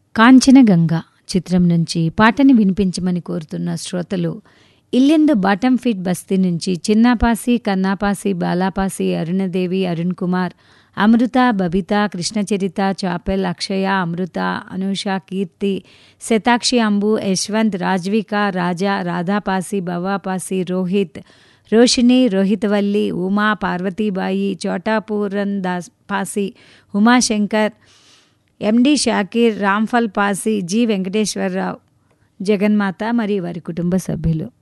కాంచనగంగ చిత్రం నుంచి పాటని వినిపించమని కోరుతున్న శ్రోతలు ఇల్లెందు బాటం ఫిట్ బస్తీ నుంచి చిన్నాపాసి కన్నాపాసి బాలాపాసి అరుణదేవి అరుణ్ కుమార్ అమృత బబిత కృష్ణచరిత చాపెల్ అక్షయ అమృత అనూష కీర్తి శతాక్షి అంబు యశ్వంత్ రాజ్విక రాజా రాధాపాసి భవాపాసి రోహిత్ రోషిణి రోహితవల్లి ఉమా పార్వతీబాయి చోటాపూరన్ దాస్ పాసి ఉమాశంకర్ ఎండి షాకీర్ రాంఫల్ పాసి జి వెంకటేశ్వరరావు జగన్మాత మరియు వారి కుటుంబ సభ్యులు